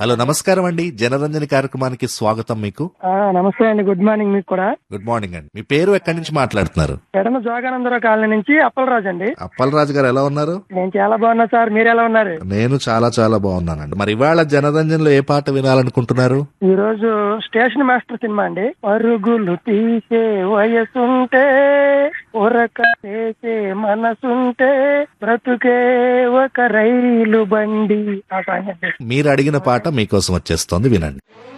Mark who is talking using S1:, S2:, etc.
S1: hello నమస్కారం అండి జనరంజని కార్యక్రమానికి స్వాగతం మీకు
S2: ఆ, నమస్తే అండి గుడ్ మార్నింగ్ మీకు కూడా
S1: గుడ్ మార్నింగ్ అండి మీ పేరు ఎక్కడి నుంచి మాట్లాడుతున్నారు
S2: ఎడమ జోగానందరావు కాలనీ నుంచి అప్పలరాజు అండి
S1: అప్పలరాజు గారు ఎలా ఉన్నారు
S2: నేను చాలా బాగున్నా సార్ మీరు ఎలా ఉన్నారు
S1: నేను చాలా చాలా బాగున్నానండి మరి ఇవాళ జనరంజన్లో ఏ పాట వినాలనుకుంటున్నారు
S2: ఈ రోజు స్టేషన్ మాస్టర్ సినిమా అండి పరుగులు తీసే వయసుంటే ఉరక చేసే మనసుంటే బ్రతుకే ఒక రైలు బండి ఆ సాంగ్ అండి
S1: మీరు అడిగిన పాట మీకోసం వచ్చేస్తోంది వినండి